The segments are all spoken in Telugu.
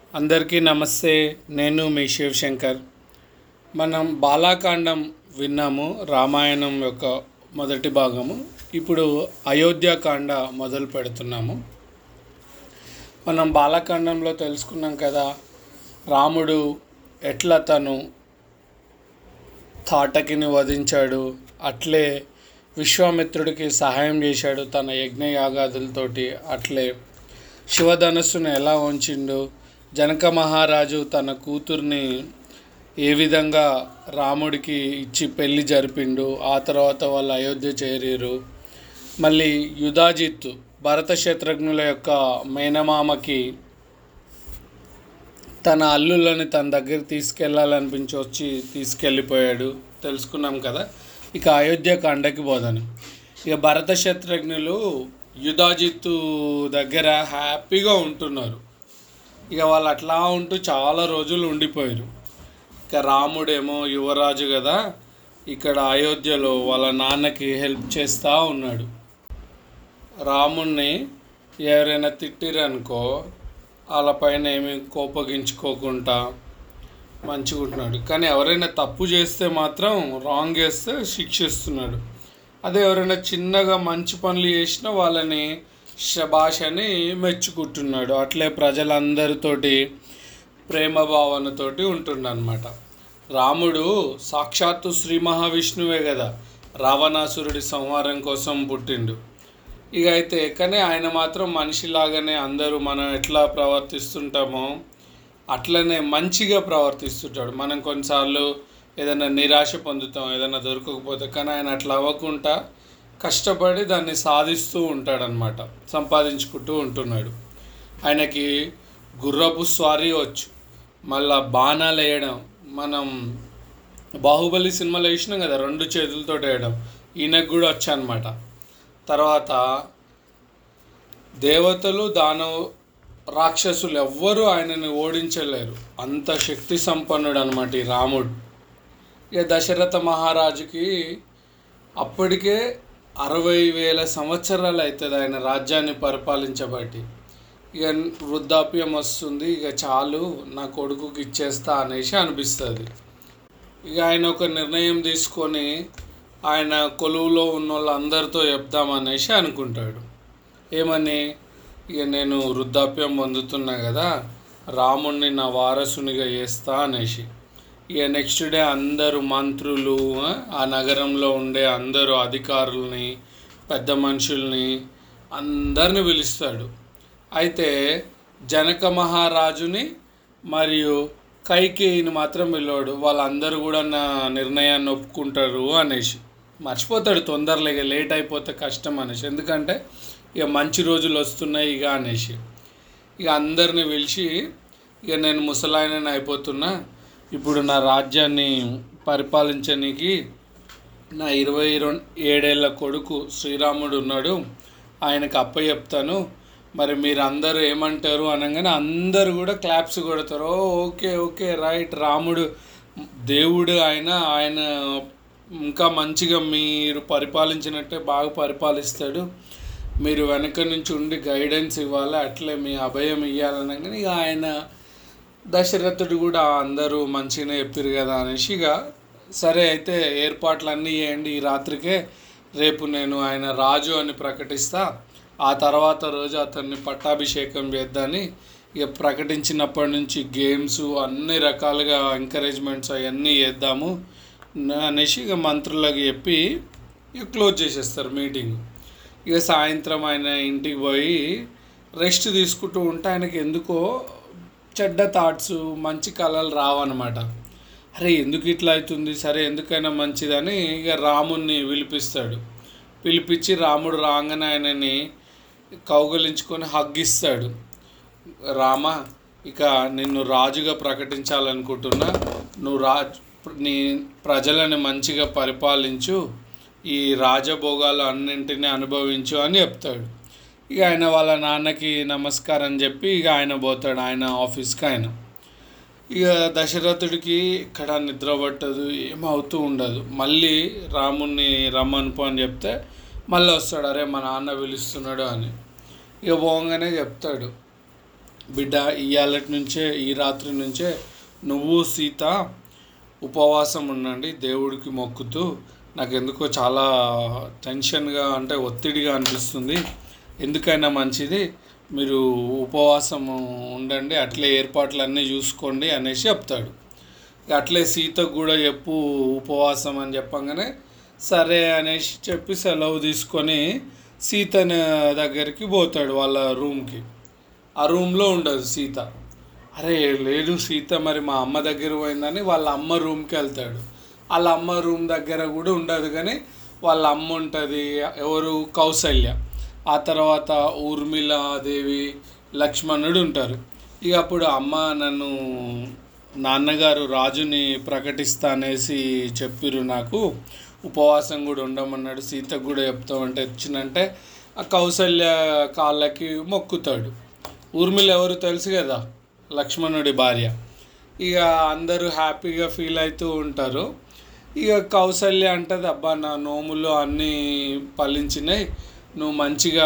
అందరికీ నమస్తే నేను మీ శివశంకర్ మనం బాలాకాండం విన్నాము రామాయణం యొక్క మొదటి భాగము ఇప్పుడు అయోధ్యకాండ మొదలు పెడుతున్నాము మనం బాలాకాండంలో తెలుసుకున్నాం కదా రాముడు ఎట్లా తను తాటకిని వధించాడు అట్లే విశ్వామిత్రుడికి సహాయం చేశాడు తన యజ్ఞయాగాదులతోటి అట్లే శివధనస్సును ఎలా ఉంచిండు జనక మహారాజు తన కూతుర్ని ఏ విధంగా రాముడికి ఇచ్చి పెళ్లి జరిపిండు ఆ తర్వాత వాళ్ళు అయోధ్య చేరిరు మళ్ళీ యుధాజిత్ భరత శత్రుఘ్నుల యొక్క మేనమామకి తన అల్లుళ్ళని తన దగ్గర తీసుకెళ్ళాలనిపించి వచ్చి తీసుకెళ్ళిపోయాడు తెలుసుకున్నాం కదా ఇక అయోధ్య కండకి పోదాను ఇక భరత శత్రుఘ్నులు యుధాజిత్తు దగ్గర హ్యాపీగా ఉంటున్నారు ఇక వాళ్ళు అట్లా ఉంటూ చాలా రోజులు ఉండిపోయారు ఇక రాముడేమో యువరాజు కదా ఇక్కడ అయోధ్యలో వాళ్ళ నాన్నకి హెల్ప్ చేస్తూ ఉన్నాడు రాముణ్ణి ఎవరైనా తిట్టిరనుకో వాళ్ళపైన ఏమి కోపగించుకోకుండా మంచిగా ఉంటున్నాడు కానీ ఎవరైనా తప్పు చేస్తే మాత్రం రాంగ్ చేస్తే శిక్షిస్తున్నాడు అదే ఎవరైనా చిన్నగా మంచి పనులు చేసినా వాళ్ళని శబాష్ అని మెచ్చుకుంటున్నాడు అట్లే ప్రజలందరితోటి ప్రేమ భావనతోటి ఉంటుండనమాట రాముడు సాక్షాత్తు శ్రీ మహావిష్ణువే కదా రావణాసురుడి సంహారం కోసం పుట్టిండు ఇక అయితే కానీ ఆయన మాత్రం మనిషిలాగానే అందరూ మనం ఎట్లా ప్రవర్తిస్తుంటామో అట్లనే మంచిగా ప్రవర్తిస్తుంటాడు మనం కొన్నిసార్లు ఏదైనా నిరాశ పొందుతాం ఏదైనా దొరకకపోతే కానీ ఆయన అట్లా అవ్వకుండా కష్టపడి దాన్ని సాధిస్తూ ఉంటాడనమాట సంపాదించుకుంటూ ఉంటున్నాడు ఆయనకి గుర్రపు స్వారీ వచ్చు మళ్ళా బాణాలు వేయడం మనం బాహుబలి సినిమాలో వేసినాం కదా రెండు చేతులతో వేయడం ఈయనకు కూడా వచ్చనమాట తర్వాత దేవతలు దానవ రాక్షసులు ఎవ్వరూ ఆయనని ఓడించలేరు అంత శక్తి సంపన్నుడు అనమాట ఈ రాముడు ఇక దశరథ మహారాజుకి అప్పటికే అరవై వేల సంవత్సరాలు అవుతుంది ఆయన రాజ్యాన్ని పరిపాలించబట్టి ఇక వృద్ధాప్యం వస్తుంది ఇక చాలు నా కొడుకుకి ఇచ్చేస్తా అనేసి అనిపిస్తుంది ఇక ఆయన ఒక నిర్ణయం తీసుకొని ఆయన కొలువులో ఉన్న వాళ్ళందరితో చెప్దామనేసి అనుకుంటాడు ఏమని ఇక నేను వృద్ధాప్యం పొందుతున్నా కదా రాముణ్ణి నా వారసునిగా చేస్తా అనేసి ఇక నెక్స్ట్ డే అందరు మంత్రులు ఆ నగరంలో ఉండే అందరూ అధికారుల్ని పెద్ద మనుషుల్ని అందరిని పిలుస్తాడు అయితే జనక మహారాజుని మరియు కైకేయిని మాత్రం పిలవాడు వాళ్ళందరూ కూడా నా నిర్ణయాన్ని ఒప్పుకుంటారు అనేసి మర్చిపోతాడు తొందరలో ఇక లేట్ అయిపోతే కష్టం అనేసి ఎందుకంటే ఇక మంచి రోజులు వస్తున్నాయి ఇక అనేసి ఇక అందరిని పిలిచి ఇక నేను ముసలాయనని అయిపోతున్నా ఇప్పుడు నా రాజ్యాన్ని పరిపాలించడానికి నా ఇరవై రెండు ఏడేళ్ళ కొడుకు శ్రీరాముడు ఉన్నాడు ఆయనకు అప్ప చెప్తాను మరి మీరు అందరూ ఏమంటారు అనగానే అందరూ కూడా క్లాప్స్ కొడతారు "ఓ, ఓకే ఓకే రైట్ రాముడు దేవుడు ఆయన ఆయన ఇంకా మంచిగా మీరు పరిపాలించినట్టే బాగా పరిపాలిస్తాడు మీరు వెనక నుంచి ఉండి గైడెన్స్ ఇవ్వాలి అట్లే మీ అభయం ఇవ్వాలనగానే ఇక ఆయన దశరథుడు కూడా అందరూ మంచిగానే చెప్పారు కదా అనేసి ఇక సరే అయితే ఏర్పాట్లు అన్నీ చేయండి ఈ రాత్రికే రేపు నేను ఆయన రాజు అని ప్రకటిస్తా ఆ తర్వాత రోజు అతన్ని పట్టాభిషేకం చేద్దాని ఇక ప్రకటించినప్పటి నుంచి గేమ్స్ అన్ని రకాలుగా ఎంకరేజ్మెంట్స్ అవన్నీ చేద్దాము అనేసి ఇక మంత్రులకు చెప్పి ఇక క్లోజ్ చేసేస్తారు మీటింగ్ ఇక సాయంత్రం ఆయన ఇంటికి పోయి రెస్ట్ తీసుకుంటూ ఉంటే ఆయనకి ఎందుకో చెడ్డ థాట్స్ మంచి కళలు రావన్నమాట అరే ఎందుకు ఇట్లా అవుతుంది సరే ఎందుకైనా మంచిదని ఇక రాముణ్ణి పిలిపిస్తాడు పిలిపించి రాముడు రాగానే ఆయనని కౌగలించుకొని హగ్గిస్తాడు రామ ఇక నిన్ను రాజుగా ప్రకటించాలనుకుంటున్నా నువ్వు రాజ్ నీ ప్రజలని మంచిగా పరిపాలించు ఈ రాజభోగాలు అన్నింటినీ అనుభవించు అని చెప్తాడు ఇక ఆయన వాళ్ళ నాన్నకి నమస్కారం చెప్పి ఇక ఆయన పోతాడు ఆయన ఆఫీస్కి ఆయన ఇక దశరథుడికి ఇక్కడ నిద్ర పట్టదు ఏమవుతూ ఉండదు మళ్ళీ రాముణ్ణి రమ్మనుకో అని చెప్తే మళ్ళీ వస్తాడు అరే మా నాన్న పిలుస్తున్నాడు అని ఇక పోగానే చెప్తాడు బిడ్డ ఇవాళ నుంచే ఈ రాత్రి నుంచే నువ్వు సీత ఉపవాసం ఉండండి దేవుడికి మొక్కుతూ నాకు ఎందుకో చాలా టెన్షన్గా అంటే ఒత్తిడిగా అనిపిస్తుంది ఎందుకైనా మంచిది మీరు ఉపవాసం ఉండండి అట్లే ఏర్పాట్లు అన్నీ చూసుకోండి అనేసి చెప్తాడు ఇక అట్లే సీతకు కూడా చెప్పు ఉపవాసం అని చెప్పంగానే సరే అనేసి చెప్పి సెలవు తీసుకొని సీత దగ్గరికి పోతాడు వాళ్ళ రూమ్కి ఆ రూమ్లో ఉండదు సీత అరే లేదు సీత మరి మా అమ్మ దగ్గర పోయిందని వాళ్ళ అమ్మ రూమ్కి వెళ్తాడు వాళ్ళ అమ్మ రూమ్ దగ్గర కూడా ఉండదు కానీ వాళ్ళ అమ్మ ఉంటుంది ఎవరు కౌసల్య ఆ తర్వాత ఊర్మిళాదేవి లక్ష్మణుడు ఉంటారు ఇక అప్పుడు అమ్మ నన్ను నాన్నగారు రాజుని ప్రకటిస్తా అనేసి చెప్పిర్రు నాకు ఉపవాసం కూడా ఉండమన్నాడు సీతకు కూడా చెప్తామంటే వచ్చినంటే ఆ కౌసల్య కాళ్ళకి మొక్కుతాడు ఊర్మిళ ఎవరు తెలుసు కదా లక్ష్మణుడి భార్య ఇక అందరూ హ్యాపీగా ఫీల్ అవుతూ ఉంటారు ఇక కౌసల్య అంటది అబ్బా నా నోములు అన్నీ ఫలించినాయి నువ్వు మంచిగా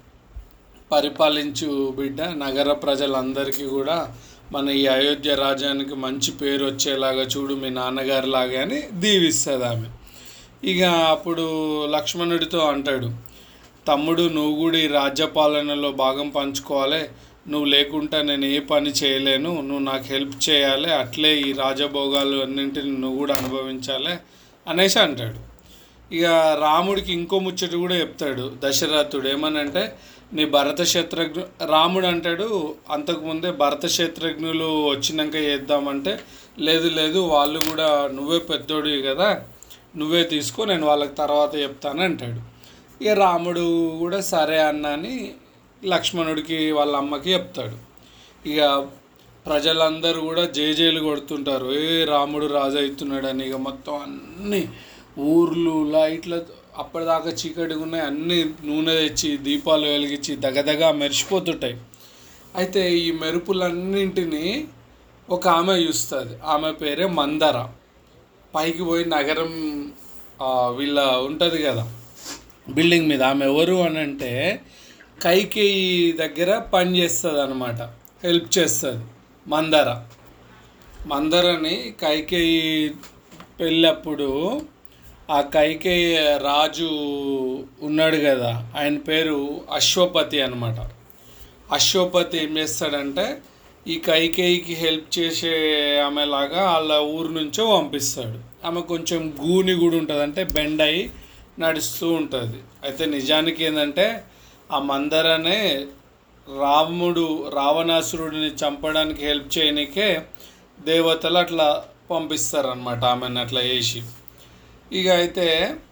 పరిపాలించు బిడ్డ నగర ప్రజలందరికీ కూడా మన ఈ అయోధ్య రాజ్యానికి మంచి పేరు వచ్చేలాగా చూడు మీ నాన్నగారి లాగా అని దీవిస్తుంది ఆమె ఇక అప్పుడు లక్ష్మణుడితో అంటాడు తమ్ముడు నువ్వు కూడా ఈ రాజ్యపాలనలో భాగం పంచుకోవాలి నువ్వు లేకుండా నేను ఏ పని చేయలేను నువ్వు నాకు హెల్ప్ చేయాలి అట్లే ఈ రాజభోగాలు అన్నింటిని నువ్వు కూడా అనుభవించాలి అనేసి అంటాడు ఇక రాముడికి ఇంకో ముచ్చట కూడా చెప్తాడు దశరథుడు ఏమనంటే నీ భరత శత్రుఘ్ను రాముడు అంటాడు అంతకుముందే భరత శత్రుఘ్నులు వచ్చినాక చేద్దామంటే లేదు లేదు వాళ్ళు కూడా నువ్వే పెద్దోడివి కదా నువ్వే తీసుకో నేను వాళ్ళకి తర్వాత చెప్తాను అంటాడు ఇక రాముడు కూడా సరే అన్న అని లక్ష్మణుడికి వాళ్ళ అమ్మకి చెప్తాడు ఇక ప్రజలందరూ కూడా జేజేలు కొడుతుంటారు ఏ రాముడు రాజు అవుతున్నాడని ఇక మొత్తం అన్ని ఊర్లు లైట్ల అప్పటిదాకా చీకటిగా ఉన్నాయి అన్ని నూనె తెచ్చి దీపాలు వెలిగించి దగదగా మెరిసిపోతుంటాయి అయితే ఈ మెరుపులన్నింటినీ ఒక ఆమె చూస్తుంది ఆమె పేరే మందర పైకి పోయి నగరం ఆ, వీళ్ళ ఉంటుంది కదా బిల్డింగ్ మీద ఆమె ఎవరు అని అంటే కైకేయి దగ్గర పని చేస్తుంది అనమాట హెల్ప్ చేస్తుంది మందర మందరని కైకేయి పెళ్ళప్పుడు ఆ కైకేయి రాజు ఉన్నాడు కదా ఆయన పేరు అశ్వపతి అనమాట అశ్వపతి ఏం చేస్తాడంటే ఈ కైకేయికి హెల్ప్ చేసే ఆమెలాగా వాళ్ళ ఊరు నుంచో పంపిస్తాడు ఆమె కొంచెం గూని కూడా ఉంటుంది అంటే బెండ్ అయి నడుస్తూ ఉంటుంది అయితే నిజానికి ఏంటంటే ఆ మందరనే రాముడు రావణాసురుడిని చంపడానికి హెల్ప్ చేయనికే దేవతలు అట్లా పంపిస్తారనమాట ఆమెను అట్లా వేసి ఇక అయితే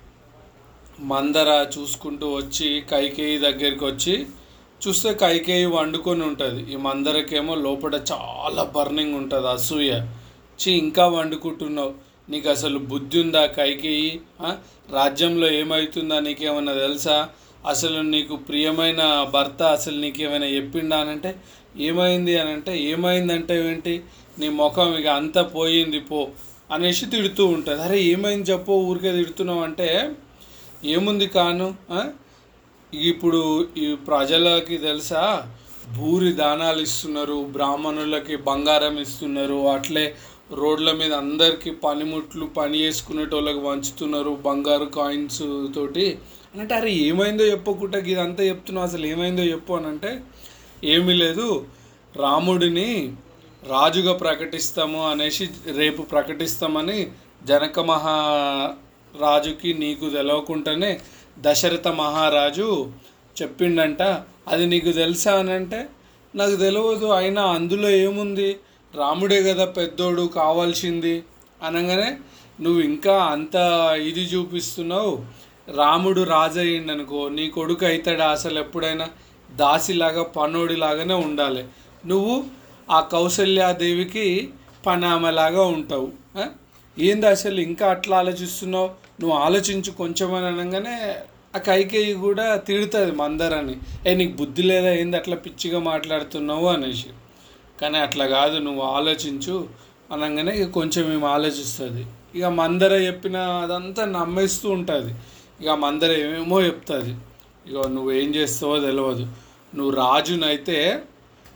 మందర చూసుకుంటూ వచ్చి కైకేయి దగ్గరికి వచ్చి చూస్తే కైకేయి వండుకొని ఉంటుంది ఈ మందరకేమో లోపల చాలా బర్నింగ్ ఉంటుంది అసూయ చీ ఇంకా వండుకుంటున్నావు నీకు అసలు బుద్ధి ఉందా కైకేయి ఆ? రాజ్యంలో ఏమవుతుందా నీకేమన్నా తెలుసా అసలు నీకు ప్రియమైన భర్త అసలు నీకేమైనా చెప్పిండా అని అంటే ఏమైంది అని అంటే ఏమైందంటే ఏంటి నీ ముఖం ఇక అంతా పోయింది పో అనేసి తిడుతూ ఉంటుంది అరే ఏమైంది చెప్పు ఊరికే తిడుతున్నావు అంటే ఏముంది కాను ఆ? ఇప్పుడు ఈ ప్రజలకి తెలుసా భూరి దానాలు ఇస్తున్నారు బ్రాహ్మణులకి బంగారం ఇస్తున్నారు అట్లే రోడ్ల మీద అందరికీ పనిముట్లు పని చేసుకునేటోళ్ళకి పంచుతున్నారు బంగారు కాయిన్స్ తోటి అంటే అరే ఏమైందో చెప్పకుండా ఇదంతా చెప్తున్నావు అసలు ఏమైందో చెప్పు అని అంటే ఏమీ లేదు రాముడిని రాజుగా ప్రకటిస్తాము అనేసి రేపు ప్రకటిస్తామని జనక మహారాజుకి నీకు తెలవకుండానే దశరథ మహారాజు చెప్పిండంట అది నీకు తెలుసా అని అంటే నాకు తెలియదు అయినా అందులో ఏముంది రాముడే కదా పెద్దోడు కావాల్సింది అనగానే నువ్వు ఇంకా అంత ఇది చూపిస్తున్నావు రాముడు రాజు అయ్యిండనుకో నీ కొడుకు అవుతాడా అసలు ఎప్పుడైనా దాసిలాగా పనోడిలాగానే ఉండాలి నువ్వు ఆ కౌసల్యాదేవికి పనామలాగా ఉంటావు ఆ? ఏంది అసలు ఇంకా అట్లా ఆలోచిస్తున్నావు నువ్వు ఆలోచించు కొంచెం అని అనగానే ఆ కైకేయి కూడా తిడుతుంది మందరని ఏ నీకు బుద్ధి లేదా ఏంది అట్లా పిచ్చిగా మాట్లాడుతున్నావు అనేసి కానీ అట్లా కాదు నువ్వు ఆలోచించు అనగానే ఇక కొంచెం ఏమి ఆలోచిస్తుంది ఇక మందర చెప్పిన అదంతా నమ్మేస్తూ ఉంటుంది ఇక మందర ఏమేమో చెప్తుంది ఇక నువ్వేం చేస్తావో తెలియదు నువ్వు రాజునైతే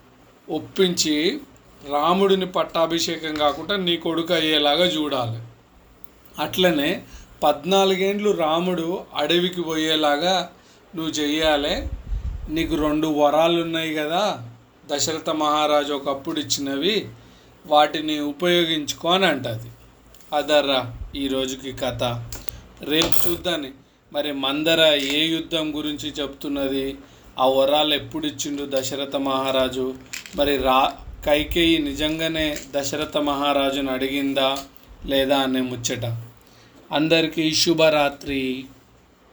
ఒప్పించి రాముడిని పట్టాభిషేకం కాకుండా నీ కొడుకు అయ్యేలాగా చూడాలి అట్లనే పద్నాలుగేండ్లు రాముడు అడవికి పోయేలాగా నువ్వు చెయ్యాలి నీకు రెండు వరాలు ఉన్నాయి కదా దశరథ మహారాజు ఒకప్పుడు ఇచ్చినవి వాటిని ఉపయోగించుకో అని అంటది అదర్రా ఈ రోజుకి కథ రేపు చూద్దాని మరి మందర ఏ యుద్ధం గురించి చెప్తున్నది ఆ వరాలు ఎప్పుడు ఇచ్చిండు దశరథ మహారాజు మరి రా కైకేయి నిజంగానే దశరథ మహారాజును అడిగిందా లేదా అనే ముచ్చట అందరికీ శుభరాత్రి